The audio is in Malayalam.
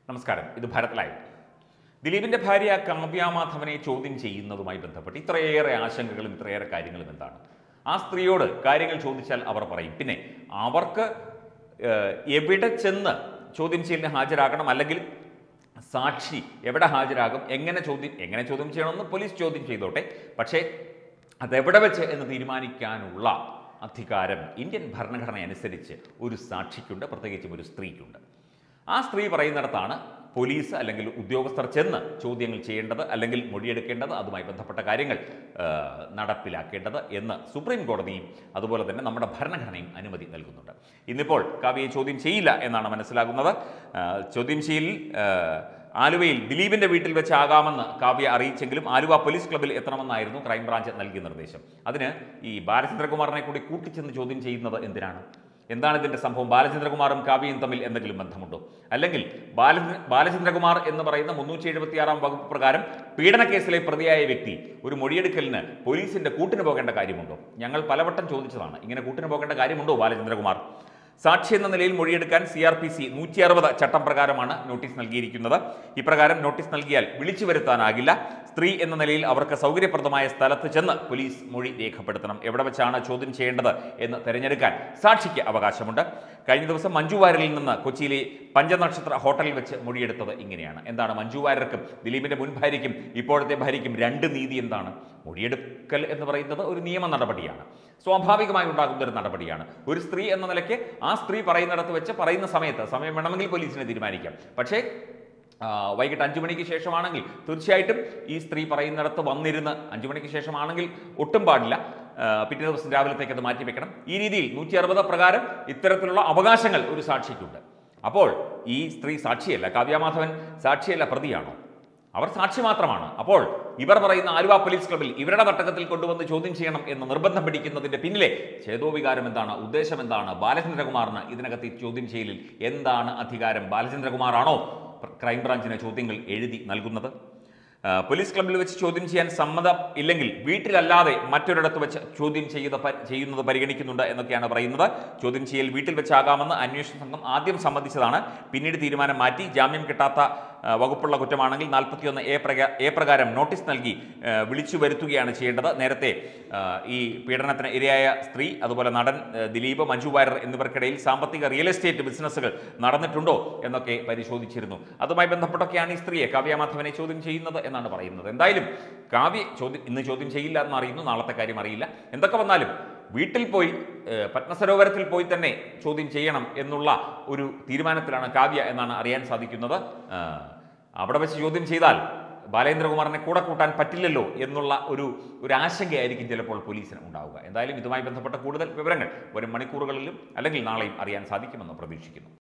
നമസ്കാരം ഇത് ഭാരത് ലൈവ് ദിലീപിന്റെ ഭാര്യ കാവ്യ മാധവനെ ചോദ്യം ചെയ്യുന്നതുമായി ബന്ധപ്പെട്ട് ഇത്രയേറെ ആശങ്കകളും ഇത്രയേറെ കാര്യങ്ങളും എന്താണ് ആ സ്ത്രീയോട് കാര്യങ്ങൾ ചോദിച്ചാൽ അവർ പറയും പിന്നെ അവർക്ക് ഏഹ്, എവിടെ ചെന്ന് ചോദ്യം ചെയ്യലിന് ഹാജരാകണം അല്ലെങ്കിൽ സാക്ഷി എവിടെ ഹാജരാകും എങ്ങനെ ചോദ്യം എങ്ങനെ ചോദ്യം ചെയ്യണമെന്ന് പോലീസ് ചോദ്യം ചെയ്തോട്ടെ പക്ഷേ അതെവിടെ വെച്ച് എന്ന് തീരുമാനിക്കാനുള്ള അധികാരം ഇന്ത്യൻ ഭരണഘടന അനുസരിച്ച് ഒരു സാക്ഷിക്കുണ്ട് പ്രത്യേകിച്ചും ഒരു സ്ത്രീക്കുണ്ട് ആ സ്ത്രീ പറയുന്നിടത്താണ് പോലീസ് അല്ലെങ്കിൽ ഉദ്യോഗസ്ഥർ ചെന്ന് ചോദ്യങ്ങൾ ചെയ്യേണ്ടത് അല്ലെങ്കിൽ മൊഴിയെടുക്കേണ്ടത് അതുമായി ബന്ധപ്പെട്ട കാര്യങ്ങൾ ആ, നടപ്പിലാക്കേണ്ടത് എന്ന് സുപ്രീം കോടതിയും അതുപോലെ തന്നെ നമ്മുടെ ഭരണഘടനയും അനുമതി നൽകുന്നുണ്ട് ഇന്നിപ്പോൾ കാവ്യയെ ചോദ്യം ചെയ്യില്ല എന്നാണ് മനസ്സിലാകുന്നത് ആ, ചോദ്യം ചെയ്യലിൽ ആ, ആലുവയിൽ ദിലീപിന്റെ വീട്ടിൽ വെച്ചാകാമെന്ന് കാവ്യ അറിയിച്ചെങ്കിലും ആലുവ പോലീസ് ക്ലബ്ബിൽ എത്തണമെന്നായിരുന്നു ക്രൈംബ്രാഞ്ച് നൽകിയ നിർദ്ദേശം അതിന് ഈ ബാലചന്ദ്രകുമാറിനെ കൂടി കൂട്ടിച്ചെന്ന് ചോദ്യം ചെയ്യുന്നത് എന്തിനാണ് എന്താണ് ഇതിന്റെ സംഭവം ബാലചന്ദ്രകുമാറും കാവ്യയും തമ്മിൽ എന്തെങ്കിലും ബന്ധമുണ്ടോ അല്ലെങ്കിൽ ബാല ബാലചന്ദ്രകുമാർ എന്ന് പറയുന്ന മുന്നൂറ്റി എഴുപത്തിയാറാം വകുപ്പ് പ്രകാരം പീഡന കേസിലെ പ്രതിയായ വ്യക്തി ഒരു മൊഴിയെടുക്കലിന് പോലീസിന്റെ കൂട്ടിന് പോകേണ്ട കാര്യമുണ്ടോ ഞങ്ങൾ പലവട്ടം ചോദിച്ചതാണ് ഇങ്ങനെ കൂട്ടിന് പോകേണ്ട കാര്യമുണ്ടോ ബാലചന്ദ്രകുമാർ സാക്ഷി എന്ന നിലയിൽ മൊഴിയെടുക്കാൻ സി ആർ പി സി നൂറ്റി അറുപത് ചട്ടം പ്രകാരമാണ് നോട്ടീസ് നൽകിയിരിക്കുന്നത് ഇപ്രകാരം നോട്ടീസ് നൽകിയാൽ വിളിച്ചു വരുത്താനാകില്ല സ്ത്രീ എന്ന നിലയിൽ അവർക്ക് സൗകര്യപ്രദമായ സ്ഥലത്ത് ചെന്ന് പോലീസ് മൊഴി രേഖപ്പെടുത്തണം എവിടെ വെച്ചാണ് ചോദ്യം ചെയ്യേണ്ടത് എന്ന് തിരഞ്ഞെടുക്കാൻ സാക്ഷിക്ക് അവകാശമുണ്ട് കഴിഞ്ഞ ദിവസം മഞ്ജു വാര്യരിൽ നിന്ന് കൊച്ചിയിലെ പഞ്ചനക്ഷത്ര ഹോട്ടലിൽ വെച്ച് മൊഴിയെടുത്തത് ഇങ്ങനെയാണ് എന്താണ് മഞ്ജു വാര്യർക്കും ദിലീപിന്റെ മുൻ ഭാര്യയ്ക്കും ഇപ്പോഴത്തെ ഭാര്യയ്ക്കും രണ്ട് നീതി എന്താണ് മൊഴിയെടുക്കൽ എന്ന് പറയുന്നത് ഒരു നിയമ നടപടിയാണ് സ്വാഭാവികമായി ഉണ്ടാകുന്ന ഒരു നടപടിയാണ് ഒരു സ്ത്രീ എന്ന നിലയ്ക്ക് ആ സ്ത്രീ പറയുന്നിടത്ത് വെച്ച് പറയുന്ന സമയത്ത് സമയം വേണമെങ്കിൽ പോലീസിനെ തീരുമാനിക്കാം പക്ഷേ ആ, വൈകിട്ട് അഞ്ചു മണിക്ക് ശേഷമാണെങ്കിൽ തീർച്ചയായിട്ടും ഈ സ്ത്രീ പറയുന്നിടത്ത് വന്നിരുന്ന് അഞ്ചു മണിക്ക് ശേഷമാണെങ്കിൽ ഒട്ടും പാടില്ല ആ, പിറ്റേ ദിവസം രാവിലത്തേക്ക് അത് മാറ്റി വെക്കണം ഈ രീതിയിൽ നൂറ്റി അറുപത് പ്രകാരം ഇത്തരത്തിലുള്ള അവകാശങ്ങൾ ഒരു സാക്ഷിക്കുണ്ട് അപ്പോൾ ഈ സ്ത്രീ സാക്ഷിയല്ല കാവ്യമാധവൻ സാക്ഷിയല്ല പ്രതിയാണോ അവർ സാക്ഷി മാത്രമാണ് അപ്പോൾ ഇവർ പറയുന്ന ആലുവ പോലീസ് ക്ലബിൽ ഇവരുടെ തട്ടകത്തിൽ കൊണ്ടുവന്ന് ചോദ്യം ചെയ്യണം എന്ന് നിർബന്ധം പിടിക്കുന്നതിന്റെ പിന്നിലെ ചേതോവികാരം എന്താണ് ഉദ്ദേശം എന്താണ് ബാലചന്ദ്രകുമാറിന് ഇതിനകത്ത് ഈ ചോദ്യം ചെയ്യലിൽ എന്താണ് അധികാരം ബാലചന്ദ്രകുമാറാണോ ക്രൈംബ്രാഞ്ചിന് ചോദ്യങ്ങൾ എഴുതി നൽകുന്നത് ആ, പോലീസ് ക്ലബ്ബിൽ വെച്ച് ചോദ്യം ചെയ്യാൻ സമ്മതം ഇല്ലെങ്കിൽ വീട്ടിലല്ലാതെ മറ്റൊരിടത്ത് വെച്ച് ചോദ്യം ചെയ്ത പ- ചെയ്യുന്നത് പരിഗണിക്കുന്നുണ്ട് എന്നൊക്കെയാണ് പറയുന്നത് ചോദ്യം ചെയ്യൽ വീട്ടിൽ വെച്ചാകാമെന്ന് അന്വേഷണ സംഘം ആദ്യം സമ്മതിച്ചതാണ് പിന്നീട് തീരുമാനം മാറ്റി ജാമ്യം കിട്ടാത്ത ആ, വകുപ്പുള്ള കുറ്റമാണെങ്കിൽ നാൽപ്പത്തിയൊന്ന് എ പ്രകാ എ പ്രകാരം നോട്ടീസ് നൽകി ആ, വിളിച്ചു വരുത്തുകയാണ് ചെയ്യേണ്ടത് നേരത്തെ ആ, ഈ പീഡനത്തിന് ഇരയായ സ്ത്രീ അതുപോലെ നടൻ ആ, ദിലീപ് മഞ്ജു വാര്യർ എന്നിവർക്കിടയിൽ സാമ്പത്തിക റിയൽ എസ്റ്റേറ്റ് ബിസിനസ്സുകൾ നടന്നിട്ടുണ്ടോ എന്നൊക്കെ പരിശോധിച്ചിരുന്നു അതുമായി ബന്ധപ്പെട്ടൊക്കെയാണ് ഈ സ്ത്രീയെ കാവ്യമാധവനെ ചോദ്യം ചെയ്യുന്നത് എന്നാണ് പറയുന്നത് എന്തായാലും കാവ്യ ചോദ്യം ഇന്ന് ചോദ്യം ചെയ്യില്ല എന്ന് അറിയുന്നു നാളത്തെ കാര്യം അറിയില്ല എന്തൊക്കെ വന്നാലും വീട്ടിൽ പോയി ഏഹ്, പത്മസരോവരത്തിൽ പോയി തന്നെ ചോദ്യം ചെയ്യണം എന്നുള്ള ഒരു തീരുമാനത്തിലാണ് കാവ്യ എന്നാണ് അറിയാൻ സാധിക്കുന്നത് ആഹ്, അവിടെ വെച്ച് ചോദ്യം ചെയ്താൽ ബാലേന്ദ്രകുമാറിനെ കൂടെ കൂട്ടാൻ പറ്റില്ലല്ലോ എന്നുള്ള ഒരു ഒരു ആശങ്കയായിരിക്കും ചിലപ്പോൾ പോലീസിന് ഉണ്ടാവുക എന്തായാലും ഇതുമായി ബന്ധപ്പെട്ട കൂടുതൽ വിവരങ്ങൾ വരും മണിക്കൂറുകളിലും അല്ലെങ്കിൽ നാളെയും അറിയാൻ സാധിക്കുമെന്ന് പ്രതീക്ഷിക്കുന്നു